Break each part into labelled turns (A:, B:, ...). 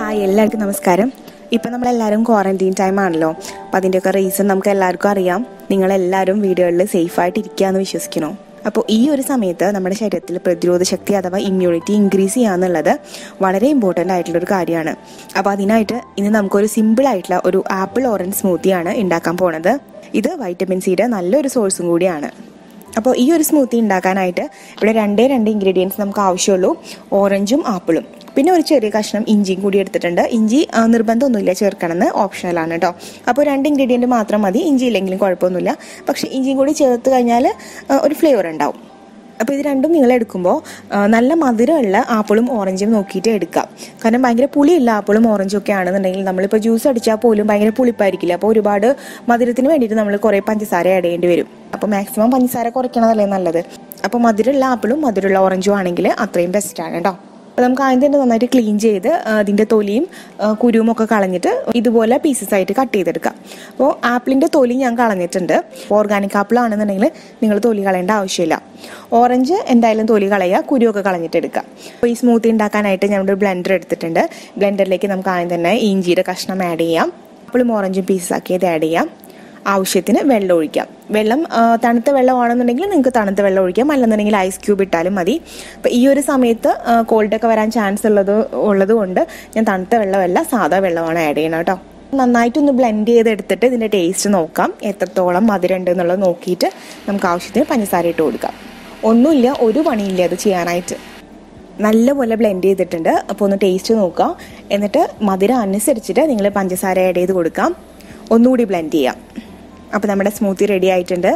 A: hi എല്ലാവർക്കും നമസ്കാരം ഇപ്പം നമ്മളെല്ലാവരും ക്വാറന്റീൻ ടൈം ആണല്ലോ അപ്പം അതിൻ്റെയൊക്കെ റീസൺ നമുക്ക് എല്ലാവർക്കും അറിയാം നിങ്ങളെല്ലാവരും വീടുകളിൽ സേഫായിട്ട് ഇരിക്കുക എന്ന് വിശ്വസിക്കണോ അപ്പോൾ ഈ ഒരു സമയത്ത് നമ്മുടെ ശരീരത്തിൽ പ്രതിരോധ ശക്തി അഥവാ ഇമ്മ്യൂണിറ്റി ഇൻക്രീസ് ചെയ്യുക എന്നുള്ളത് വളരെ ഇമ്പോർട്ടൻ്റ് ആയിട്ടുള്ള ഒരു കാര്യമാണ് അപ്പോൾ അതിനായിട്ട് ഇന്ന് നമുക്കൊരു സിമ്പിൾ ആയിട്ടുള്ള ഒരു ആപ്പിൾ ഓറഞ്ച് സ്മൂത്തിയാണ് ഉണ്ടാക്കാൻ പോണത് ഇത് വൈറ്റമിൻ സിയുടെ നല്ലൊരു സോഴ്സും കൂടിയാണ് അപ്പോൾ ഈ ഒരു സ്മൂത്തി ഉണ്ടാക്കാനായിട്ട് ഇവിടെ രണ്ടേ രണ്ട് ഇൻഗ്രീഡിയൻസ് നമുക്ക് ആവശ്യമുള്ളൂ ഓറഞ്ചും ആപ്പിളും പിന്നെ ഒരു ചെറിയ കഷ്ണം ഇഞ്ചിയും കൂടി എടുത്തിട്ടുണ്ട് ഇഞ്ചി ആ, നിർബന്ധമൊന്നുമില്ല ചേർക്കണമെന്ന് ഓപ്ഷണലാണ് കേട്ടോ അപ്പോൾ രണ്ട് ഇൻഗ്രീഡിയൻറ്റ് മാത്രം മതി ഇഞ്ചി ഇല്ലെങ്കിലും കുഴപ്പമൊന്നുമില്ല പക്ഷേ ഇഞ്ചിയും കൂടി ചേർത്ത് കഴിഞ്ഞാൽ ആ, ഒരു ഫ്ലേവർ ഉണ്ടാവും അപ്പോൾ ഇത് രണ്ടും നിങ്ങൾ എടുക്കുമ്പോൾ ആ, നല്ല മധുരമുള്ള ആപ്പിളും ഓറഞ്ചും നോക്കിയിട്ട് എടുക്കാം കാരണം ഭയങ്കര പുളിയുള്ള ആപ്പിളും ഓറഞ്ചും ഒക്കെ ആണെന്നുണ്ടെങ്കിൽ നമ്മളിപ്പോൾ ജ്യൂസ് അടിച്ചാൽ പോലും ഭയങ്കര പുളിപ്പായിരിക്കില്ല അപ്പോൾ ഒരുപാട് മധുരത്തിന് വേണ്ടിയിട്ട് നമ്മൾ കുറേ പഞ്ചസാര ആഡ് ചെയ്യേണ്ടി വരും അപ്പോൾ മാക്സിമം പഞ്ചസാര കുറയ്ക്കണതല്ലേ നല്ലത് അപ്പോൾ മധുരമുള്ള ആപ്പിളും മധുരമുള്ള ഓറഞ്ചും ആണെങ്കിൽ അത്രയും ബെസ്റ്റാണ് കേട്ടോ അപ്പോൾ നമുക്ക് ആദ്യം തന്നെ നന്നായിട്ട് ക്ലീൻ ചെയ്ത് ആ, അതിൻ്റെ തൊലിയും ആ, കുരുവും ഒക്കെ കളഞ്ഞിട്ട് ഇതുപോലെ പീസസ് ആയിട്ട് കട്ട് ചെയ്തെടുക്കാം അപ്പോൾ ആപ്പിളിൻ്റെ തൊലി ഞാൻ കളഞ്ഞിട്ടുണ്ട് ഓർഗാനിക് ആപ്പിൾ ആണെന്നുണ്ടെങ്കിൽ നിങ്ങൾ തൊലി കളയേണ്ട ആവശ്യമില്ല ഓറഞ്ച് എന്തായാലും തൊലി കളയുക കുരുവൊക്കെ കളഞ്ഞിട്ട് എടുക്കുക അപ്പോൾ ഈ സ്മൂത്തി ഉണ്ടാക്കാനായിട്ട് ഞാനൊരു ബ്ലെൻഡർ എടുത്തിട്ടുണ്ട് ബ്ലെൻഡറിലേക്ക് നമുക്ക് ആദ്യം തന്നെ ഇഞ്ചിയുടെ കഷ്ണം ആഡ് ചെയ്യാം ആപ്പിളും ഓറഞ്ചും പീസസ് ആക്കിയത് ആഡ് ചെയ്യാം ആവശ്യത്തിന് വെള്ളം ഒഴിക്കാം വെള്ളം ആ, തണുത്ത വെള്ളമാണെന്നുണ്ടെങ്കിൽ നിങ്ങൾക്ക് തണുത്ത വെള്ളം ഒഴിക്കാം അല്ലെന്നുണ്ടെങ്കിൽ ഐസ് ക്യൂബ് ഇട്ടാലും മതി അപ്പോൾ ഈ ഒരു സമയത്ത് കോൾഡൊക്കെ വരാൻ ചാൻസ് ഉള്ളത് ഉള്ളത് കൊണ്ട് ഞാൻ തണുത്ത വെള്ളമല്ല സാധാ വെള്ളമാണ് ആഡ് ചെയ്യണം കേട്ടോ നന്നായിട്ടൊന്ന് ബ്ലെൻഡ് ചെയ്തെടുത്തിട്ട് ഇതിൻ്റെ ടേസ്റ്റ് നോക്കാം എത്രത്തോളം മധുരം ഉണ്ട് എന്നുള്ളത് നോക്കിയിട്ട് നമുക്ക് ആവശ്യത്തിന് പഞ്ചസാര ഇട്ട് കൊടുക്കാം ഒന്നുമില്ല ഒരു പണിയില്ല അത് ചെയ്യാനായിട്ട് നല്ലപോലെ ബ്ലെൻഡ് ചെയ്തിട്ടുണ്ട് അപ്പോൾ ഒന്ന് ടേസ്റ്റ് നോക്കുക എന്നിട്ട് മധുരം അനുസരിച്ചിട്ട് നിങ്ങൾ പഞ്ചസാര ആഡ് ചെയ്ത് കൊടുക്കാം ഒന്നുകൂടി ബ്ലെൻഡ് ചെയ്യാം അപ്പോൾ നമ്മുടെ സ്മൂത്തി റെഡി ആയിട്ടുണ്ട്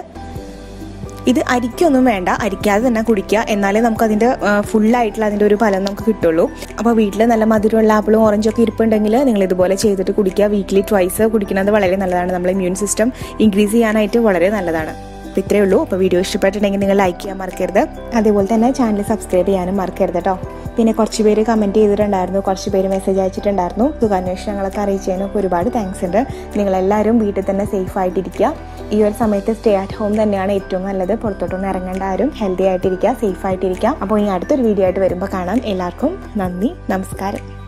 A: ഇത് അരിക്കൊന്നും വേണ്ട അരിക്കാതെ തന്നെ കുടിക്കുക എന്നാലേ നമുക്ക് അതിൻ്റെ ഫുള്ളായിട്ടുള്ള അതിൻ്റെ ഒരു ഫലം നമുക്ക് കിട്ടുള്ളൂ അപ്പോൾ വീട്ടിൽ നല്ല മധുരമുള്ള ആപ്പിളും ഓറഞ്ചും ഒക്കെ ഇരിപ്പുണ്ടെങ്കിൽ നിങ്ങൾ ഇതുപോലെ ചെയ്തിട്ട് കുടിക്കുക വീക്കിലി ട്വൈസ് കുടിക്കുന്നത് വളരെ നല്ലതാണ് നമ്മുടെ ഇമ്മ്യൂൺ സിസ്റ്റം ഇൻക്രീസ് ചെയ്യാനായിട്ട് വളരെ നല്ലതാണ് അപ്പോൾ ഇത്രയേ ഉള്ളൂ അപ്പോൾ വീഡിയോ ഇഷ്ടപ്പെട്ടിട്ടുണ്ടെങ്കിൽ നിങ്ങൾ ലൈക്ക് ചെയ്യാൻ മറക്കരുത് അതേപോലെ തന്നെ ചാനൽ സബ്സ്ക്രൈബ് ചെയ്യാനും മറക്കരുത് കേട്ടോ പിന്നെ കുറച്ച് പേര് കമൻറ്റ് ചെയ്തിട്ടുണ്ടായിരുന്നു കുറച്ച് പേര് മെസ്സേജ് അയച്ചിട്ടുണ്ടായിരുന്നു സുഖാന്വേഷണങ്ങളൊക്കെ അറിയിച്ചതിനൊക്കെ ഒരുപാട് താങ്ക്സ് ഉണ്ട് നിങ്ങളെല്ലാവരും വീട്ടിൽ തന്നെ സേഫ് ആയിട്ടിരിക്കുക ഈ ഒരു സമയത്ത് സ്റ്റേ അറ്റ് ഹോം തന്നെയാണ് ഏറ്റവും നല്ലത് പുറത്തോട്ടൊന്നും ഇറങ്ങേണ്ട ആരും ഹെൽത്തി ആയിട്ടിരിക്കുക സേഫ് ആയിട്ടിരിക്കുക അപ്പോൾ ഇനി അടുത്തൊരു വീഡിയോ ആയിട്ട് വരുമ്പോൾ കാണാം എല്ലാവർക്കും നന്ദി നമസ്കാരം